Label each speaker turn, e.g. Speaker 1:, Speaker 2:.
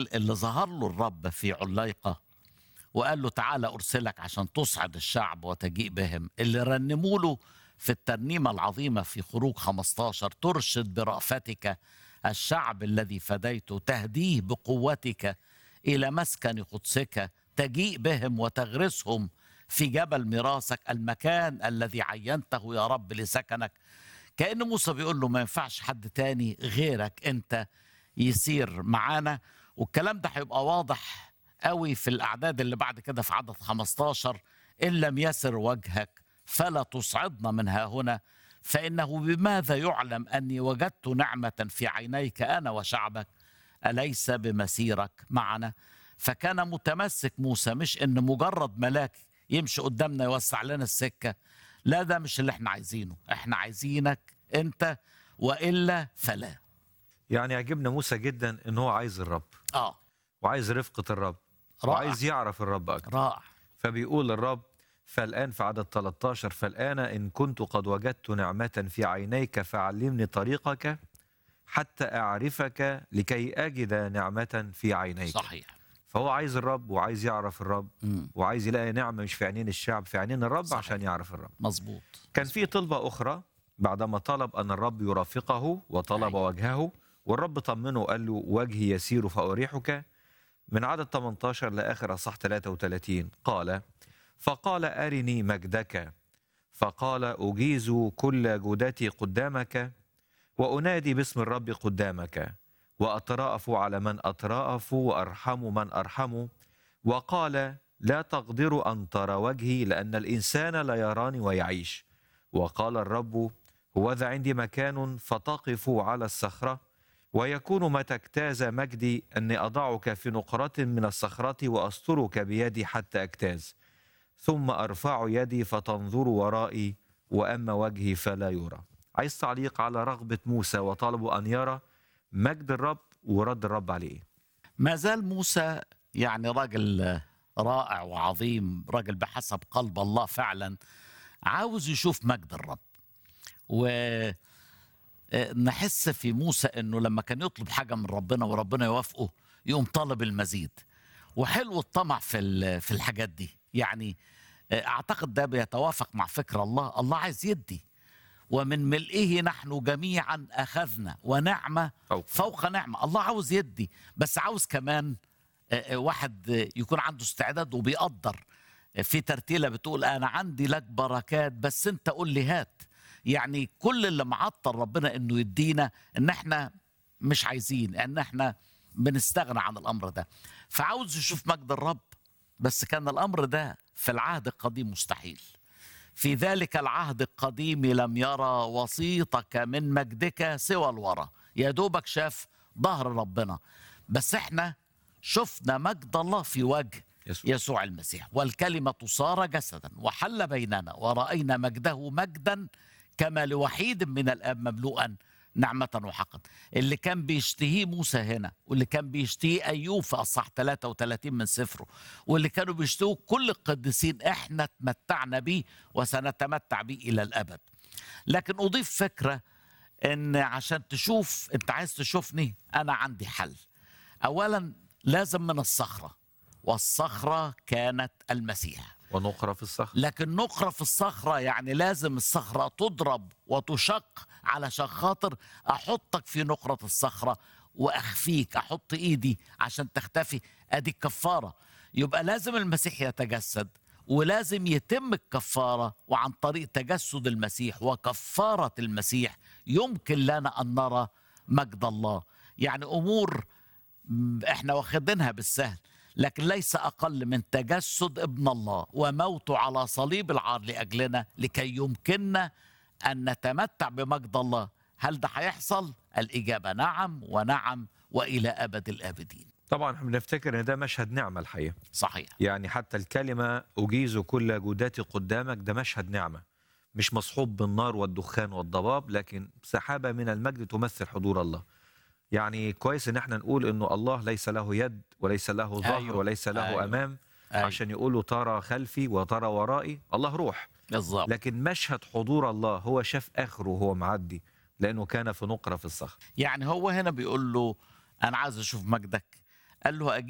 Speaker 1: الراجل اللي ظهر له الرب في عليقة وقال له تعالى أرسلك عشان تصعد الشعب وتجيء بهم اللي رنموا له في الترنيمة العظيمة في خروج 15 ترشد برأفتك الشعب الذي فديته تهديه بقوتك إلى مسكن قدسك تجيء بهم وتغرسهم في جبل ميراثك المكان الذي عينته يا رب لسكنك كأن موسى بيقول له ما ينفعش حد تاني غيرك أنت يسير معانا والكلام ده هيبقى واضح قوي في الأعداد اللي بعد كده في عدد 15 إن لم يسر وجهك فلا تصعدنا من ها هنا فإنه بماذا يعلم أني وجدت نعمة في عينيك أنا وشعبك أليس بمسيرك معنا فكان متمسك موسى مش إن مجرد ملاك يمشي قدامنا يوسع لنا السكة لا ده مش اللي احنا عايزينه احنا عايزينك انت وإلا فلا
Speaker 2: يعني يعجبنا موسى جدا ان هو عايز الرب
Speaker 1: اه
Speaker 2: وعايز رفقة الرب
Speaker 1: رائع.
Speaker 2: وعايز يعرف الرب أكتر
Speaker 1: رائع
Speaker 2: فبيقول الرب فالآن في عدد 13 فالآن إن كنت قد وجدت نعمة في عينيك فعلمني طريقك حتى أعرفك لكي أجد نعمة في عينيك
Speaker 1: صحيح
Speaker 2: فهو عايز الرب وعايز يعرف الرب
Speaker 1: مم.
Speaker 2: وعايز يلاقي نعمة مش في عينين الشعب في عينين الرب
Speaker 1: صحيح.
Speaker 2: عشان يعرف الرب
Speaker 1: مظبوط
Speaker 2: كان في طلبة أخرى بعدما طلب أن الرب يرافقه وطلب
Speaker 1: أيوة.
Speaker 2: وجهه والرب طمنه وقال له وجهي يسير فأريحك من عدد 18 لآخر أصح 33 قال فقال أرني مجدك فقال أجيز كل جودتي قدامك وأنادي باسم الرب قدامك وأتراءف على من أتراءف وأرحم من أرحم وقال لا تقدر أن ترى وجهي لأن الإنسان لا يراني ويعيش وقال الرب هوذا عندي مكان فتقف على الصخرة ويكون متى اجتاز مجدي أني أضعك في نقرة من الصخرة وأسترك بيدي حتى أجتاز ثم أرفع يدي فتنظر ورائي وأما وجهي فلا يرى عايز تعليق على رغبة موسى وطلبه أن يرى مجد الرب ورد الرب عليه
Speaker 1: ما زال موسى يعني راجل رائع وعظيم راجل بحسب قلب الله فعلا عاوز يشوف مجد الرب ونحس في موسى انه لما كان يطلب حاجه من ربنا وربنا يوافقه يقوم طالب المزيد وحلو الطمع في ال- في الحاجات دي يعني اعتقد ده بيتوافق مع فكر الله الله عايز يدي ومن ملئه نحن جميعا اخذنا ونعمه
Speaker 2: فوق.
Speaker 1: فوق نعمه الله عاوز يدي بس عاوز كمان آه، آه، واحد آه، يكون عنده استعداد وبيقدر آه، في ترتيله بتقول انا عندي لك بركات بس انت قول لي هات يعني كل اللي معطل ربنا انه يدينا ان احنا مش عايزين ان احنا بنستغنى عن الامر ده فعاوز يشوف مجد الرب بس كان الامر ده في العهد القديم مستحيل في ذلك العهد القديم لم يرى وسيطك من مجدك سوى الورى يا دوبك شاف ظهر ربنا بس احنا شفنا مجد الله في وجه
Speaker 2: يسوع.
Speaker 1: يسوع المسيح والكلمة صار جسدا وحل بيننا ورأينا مجده مجدا كما لوحيد من الآب مملوءا نعمة وحقا اللي كان بيشتهيه موسى هنا واللي كان بيشتهيه أيوب في أصح 33 من سفره واللي كانوا بيشتهوا كل القديسين احنا تمتعنا بيه وسنتمتع بيه إلى الأبد لكن أضيف فكرة ان عشان تشوف انت عايز تشوفني انا عندي حل اولا لازم من الصخره والصخره كانت المسيح
Speaker 2: ونقرة في الصخر
Speaker 1: لكن نقرة في الصخرة يعني لازم الصخرة تضرب وتشق علشان خاطر أحطك في نقرة الصخرة وأخفيك أحط إيدي عشان تختفي أدي الكفارة يبقى لازم المسيح يتجسد ولازم يتم الكفارة وعن طريق تجسد المسيح وكفارة المسيح يمكن لنا أن نرى مجد الله يعني أمور م- احنا واخدينها بالسهل لكن ليس اقل من تجسد ابن الله وموته على صليب العار لاجلنا لكي يمكننا ان نتمتع بمجد الله هل ده هيحصل الاجابه نعم ونعم والى ابد الابدين
Speaker 2: طبعا احنا بنفتكر ان ده مشهد نعمة الحقيقة
Speaker 1: صحيح
Speaker 2: يعني حتى الكلمة أجيز كل جوداتي قدامك ده مشهد نعمة مش مصحوب بالنار والدخان والضباب لكن سحابة من المجد تمثل حضور الله يعني كويس ان احنا نقول انه الله ليس له يد وليس له ظهر
Speaker 1: أيوة.
Speaker 2: وليس له
Speaker 1: أيوة.
Speaker 2: امام
Speaker 1: أيوة.
Speaker 2: عشان يقولوا ترى خلفي وترى ورائي الله روح
Speaker 1: بالظبط
Speaker 2: لكن مشهد حضور الله هو شاف اخره وهو معدي لانه كان في نقره في الصخر
Speaker 1: يعني هو هنا بيقول له انا عايز اشوف مجدك قال له